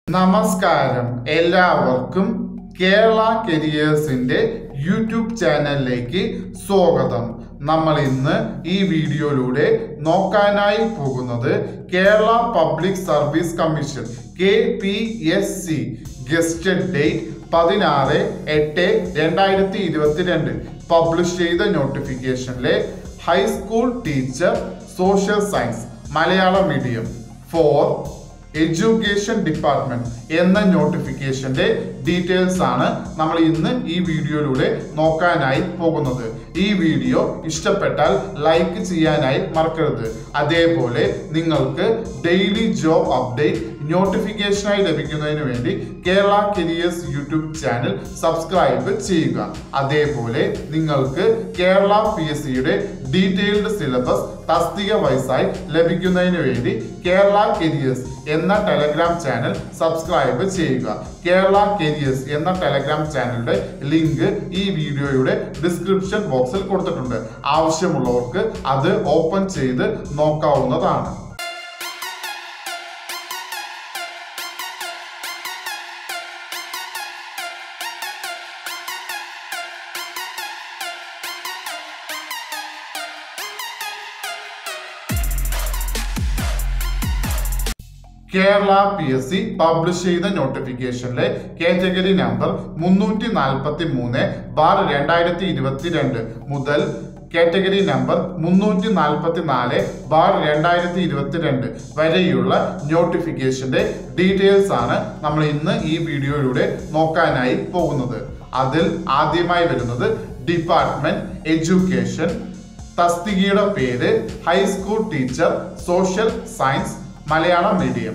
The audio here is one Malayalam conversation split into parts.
നമസ്കാരം എല്ലാവർക്കും കേരള കരിയേഴ്സിന്റെ യൂട്യൂബ് ചാനലിലേക്ക് സ്വാഗതം നമ്മൾ ഇന്ന് ഈ വീഡിയോയിലൂടെ നോക്കാനായി പോകുന്നത് Kerala public service commission K P S C gazetted date പതിനാറ് എട്ട് രണ്ടായിരത്തി ഇരുപത്തിരണ്ട് പബ്ലിഷ് ചെയ്ത നോട്ടിഫിക്കേഷനിലെ high school teacher social science Malayalam medium for education department എന്ന നോട്ടിഫിക്കേഷന്റെ ഡീറ്റെയിൽസ് ആണ് നമ്മൾ ഇന്ന് ഈ വീഡിയോയിലൂടെ നോക്കാനായി പോകുന്നത് ഈ വീഡിയോ ഇഷ്ടപ്പെട്ടാൽ ലൈക്ക് ചെയ്യാനായി മറക്കരുത് അതേപോലെ നിങ്ങൾക്ക് ഡെയിലി ജോബ് അപ്ഡേറ്റ് നോട്ടിഫിക്കേഷനായി ലഭിക്കുന്നതിന് വേണ്ടി Kerala careers YouTube channel subscribe ചെയ്യുക അതേപോലെ നിങ്ങൾക്ക് കേരള പി എസ് സിയുടെ ഡീറ്റെയിൽഡ് സിലബസ് തസ്തിക വയസ്സായി ലഭിക്കുന്നതിന് വേണ്ടി കേരള കരിയേഴ്സ് എന്ന ടെലഗ്രാം ചാനൽ സബ്സ്ക്രൈബ് ചെയ്യുക കേരള കരിയേഴ്സ് എന്ന ടെലഗ്രാം ചാനലിന്റെ ലിങ്ക് ഈ വീഡിയോയുടെ ഡിസ്ക്രിപ്ഷൻ ബോക്സിൽ കൊടുത്തിട്ടുണ്ട് ആവശ്യമുള്ളവർക്ക് അത് ഓപ്പൺ ചെയ്ത് നോക്കാവുന്നതാണ് Kerala P S C publish ചെയ്ത നോട്ടിഫിക്കേഷനിലെ കാറ്റഗറി നമ്പർ മുന്നൂറ്റി നാൽപ്പത്തി മൂന്ന് ബാർ രണ്ടായിരത്തി ഇരുപത്തിരണ്ട് മുതൽ കാറ്റഗറി നമ്പർ മുന്നൂറ്റി നാൽപ്പത്തി നാല് ബാർ രണ്ടായിരത്തി ഇരുപത്തിരണ്ട് വരെയുള്ള നോട്ടിഫിക്കേഷന്റെ ഡീറ്റെയിൽസ് ആണ് നമ്മൾ ഇന്ന് ഈ വീഡിയോയിലൂടെ നോക്കാനായി പോകുന്നത് അതിൽ ആദ്യമായി വരുന്നത് ഡിപ്പാർട്ട്മെന്റ് എഡ്യൂക്കേഷൻ തസ്തികയുടെ പേര് high school teacher social science Malayalam medium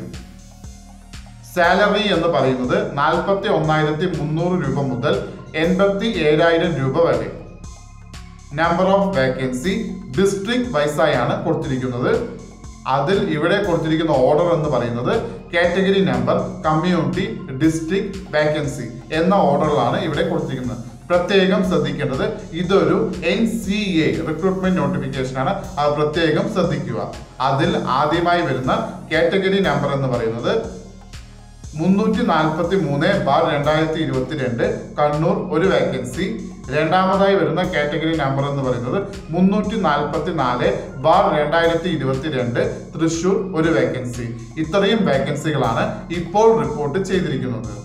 salary എന്ന് പറയുന്നത് നാൽപ്പത്തി ഒന്നായിരത്തി മുന്നൂറ് രൂപ മുതൽ എൺപത്തി ഏഴായിരം രൂപ വരെ നമ്പർ ഓഫ് വേക്കൻസി ഡിസ്ട്രിക്ട് വൈസായാണ് കൊടുത്തിരിക്കുന്നത് അതിൽ ഇവിടെ കൊടുത്തിരിക്കുന്ന ഓർഡർ എന്ന് പറയുന്നത് category number community district vacancy എന്ന ഓർഡറിലാണ് ഇവിടെ കൊടുത്തിരിക്കുന്നത് പ്രത്യേകം ശ്രദ്ധിക്കേണ്ടത് ഇതൊരു N C A recruitment notification ആണ് അത് പ്രത്യേകം ശ്രദ്ധിക്കുക അതിൽ ആദ്യമായി വരുന്ന കാറ്റഗറി നമ്പർ എന്ന് പറയുന്നത് മുന്നൂറ്റി നാൽപ്പത്തി മൂന്ന് ബാർ രണ്ടായിരത്തി ഇരുപത്തിരണ്ട് കണ്ണൂർ ഒരു വേക്കൻസി രണ്ടാമതായി വരുന്ന കാറ്റഗറി നമ്പർ എന്ന് പറയുന്നത് മുന്നൂറ്റി നാൽപ്പത്തി നാല് ബാർ രണ്ടായിരത്തി ഇരുപത്തിരണ്ട് തൃശൂർ ഒരു വേക്കൻസി ഇത്രയും വേക്കൻസികളാണ് ഇപ്പോൾ റിപ്പോർട്ട് ചെയ്തിരിക്കുന്നത്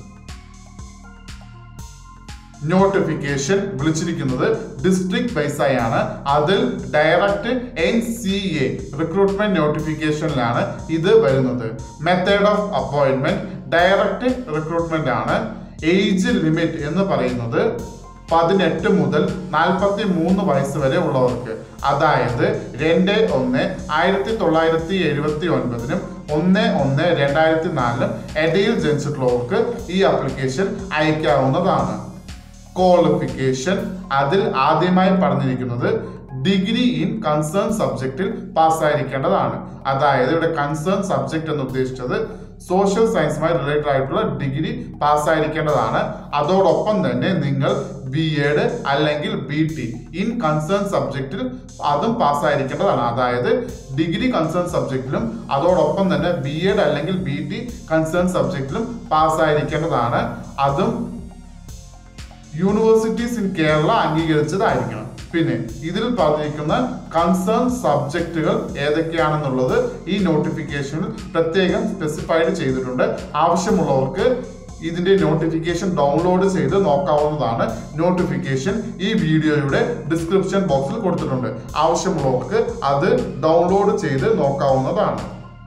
നോട്ടിഫിക്കേഷൻ വിളിച്ചിരിക്കുന്നത് ഡിസ്ട്രിക്ട് വൈസായാണ് അതിൽ direct N C A recruitment നോട്ടിഫിക്കേഷനിലാണ് ഇത് വരുന്നത് method of appointment direct recruitment ആണ് ഏജ് ലിമിറ്റ് എന്ന് പറയുന്നത് പതിനെട്ട് മുതൽ നാൽപ്പത്തി മൂന്ന് വയസ്സ് വരെ ഉള്ളവർക്ക് അതായത് രണ്ട് ഒന്ന് ആയിരത്തി തൊള്ളായിരത്തി എഴുപത്തി ഒൻപതിനും ഒന്ന് ഒന്ന് രണ്ടായിരത്തി നാലിനും ഇടയിൽ ജനിച്ചിട്ടുള്ളവർക്ക് ഈ ആപ്ലിക്കേഷൻ അയക്കാവുന്നതാണ് ക്വാളിഫിക്കേഷൻ അതിൽ ആദ്യമായി പറഞ്ഞിരിക്കുന്നത് ഡിഗ്രി ഇൻ കൺസേൺ സബ്ജക്റ്റിൽ പാസ്സായിരിക്കേണ്ടതാണ് അതായത് ഇവിടെ കൺസേൺ സബ്ജക്റ്റ് എന്ന് ഉദ്ദേശിച്ചത് സോഷ്യൽ സയൻസുമായി റിലേറ്റഡ് ആയിട്ടുള്ള ഡിഗ്രി പാസ്സായിരിക്കേണ്ടതാണ് അതോടൊപ്പം തന്നെ നിങ്ങൾ ബി എഡ് അല്ലെങ്കിൽ ബി ടി ഇൻ കൺസേൺ സബ്ജക്റ്റിൽ അതും പാസ്സായിരിക്കേണ്ടതാണ് അതായത് ഡിഗ്രി കൺസേൺ സബ്ജക്റ്റിലും അതോടൊപ്പം തന്നെ ബി എഡ് അല്ലെങ്കിൽ ബി ടി കൺസേൺ സബ്ജക്റ്റിലും പാസ്സായിരിക്കേണ്ടതാണ് അതും യൂണിവേഴ്സിറ്റീസ് ഇൻ കേരള അംഗീകരിച്ചതായിരിക്കണം പിന്നെ ഇതിൽ പറഞ്ഞിരിക്കുന്ന കൺസേൺ സബ്ജക്റ്റുകൾ ഏതൊക്കെയാണെന്നുള്ളത് ഈ നോട്ടിഫിക്കേഷനിൽ പ്രത്യേകം സ്പെസിഫൈഡ് ചെയ്തിട്ടുണ്ട് ആവശ്യമുള്ളവർക്ക് ഇതിന്റെ നോട്ടിഫിക്കേഷൻ ഡൗൺലോഡ് ചെയ്ത് നോക്കാവുന്നതാണ് നോട്ടിഫിക്കേഷൻ ഈ വീഡിയോയുടെ ഡിസ്ക്രിപ്ഷൻ ബോക്സിൽ കൊടുത്തിട്ടുണ്ട് ആവശ്യമുള്ളവർക്ക് അത് ഡൗൺലോഡ് ചെയ്ത് നോക്കാവുന്നതാണ്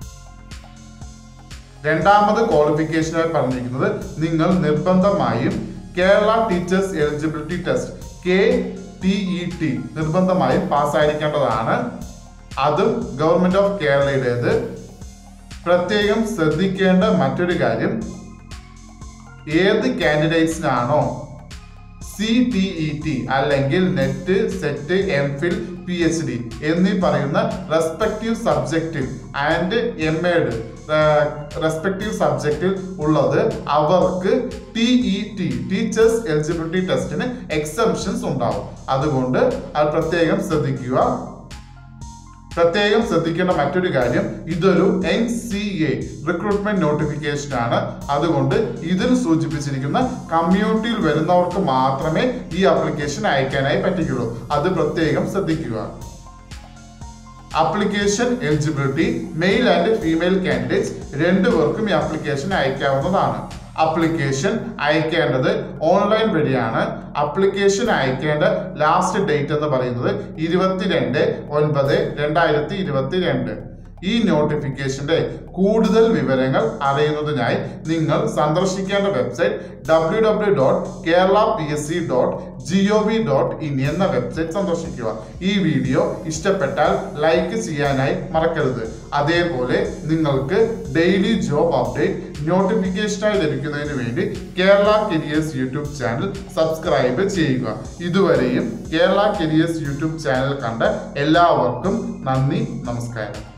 രണ്ടാമത് ക്വാളിഫിക്കേഷനായി പറഞ്ഞിരിക്കുന്നത് നിങ്ങൾ നിർബന്ധമായും Kerala teachers eligibility test K T E T നിർബന്ധമായും പാസ്സായിരിക്കേണ്ടതാണ് അതും ഗവൺമെന്റ് ഓഫ് കേരളയുടേത് പ്രത്യേകം ശ്രദ്ധിക്കേണ്ട മറ്റൊരു കാര്യം ഏത് കാൻഡിഡേറ്റ്സിനാണോ സി ടി ഇ ടി അല്ലെങ്കിൽ NET SET M Phil P H D എന്നീ പറയുന്ന റെസ്പെക്റ്റീവ് സബ്ജക്റ്റിൽ ആൻഡ് എം എഡ് റെസ്പെക്റ്റീവ് സബ്ജക്റ്റിൽ ഉള്ളത് അവർക്ക് T E T teachers eligibility ടെസ്റ്റിന് എക്സംഷൻസ് ഉണ്ടാവും അതുകൊണ്ട് അത് പ്രത്യേകം ശ്രദ്ധിക്കുക പ്രത്യേകം ശ്രദ്ധിക്കേണ്ട മറ്റൊരു കാര്യം ഇതൊരു N C A recruitment notification ആണ് അതുകൊണ്ട് ഇതിൽ സൂചിപ്പിച്ചിരിക്കുന്ന കമ്മ്യൂണിറ്റിയിൽ വരുന്നവർക്ക് മാത്രമേ ഈ ആപ്ലിക്കേഷൻ അയക്കാനായി പറ്റുകയുള്ളൂ അത് പ്രത്യേകം ശ്രദ്ധിക്കുക application eligibility male and female candidates രണ്ടുപേർക്കും ഈ ആപ്ലിക്കേഷൻ അയക്കാവുന്നതാണ് ആപ്ലിക്കേഷൻ അയക്കേണ്ടത് ഓൺലൈൻ വഴിയാണ് ആപ്ലിക്കേഷൻ അയക്കേണ്ട ലാസ്റ്റ് ഡേറ്റ് എന്ന് പറയുന്നത് ഇരുപത്തിരണ്ട് ഒൻപത് രണ്ടായിരത്തി ഇരുപത്തിരണ്ട് ഈ നോട്ടിഫിക്കേഷന്റെ കൂടുതൽ വിവരങ്ങൾ അറിയുന്നതിനായി നിങ്ങൾ സന്ദർശിക്കേണ്ട website W W dot Kerala P S C dot G O V dot in എന്ന വെബ്സൈറ്റ് സന്ദർശിക്കുക ഈ വീഡിയോ ഇഷ്ടപ്പെട്ടാൽ ലൈക്ക് ചെയ്യാനായി മറക്കരുത് അതേപോലെ നിങ്ങൾക്ക് ഡെയിലി ജോബ് അപ്ഡേറ്റ് നോട്ടിഫിക്കേഷനായി ലഭിക്കുന്നതിന് വേണ്ടി Kerala careers YouTube channel subscribe ചെയ്യുക ഇതുവരെയും കേരള കരിയേഴ്സ് യൂട്യൂബ് ചാനൽ കണ്ട എല്ലാവർക്കും നന്ദി നമസ്കാരം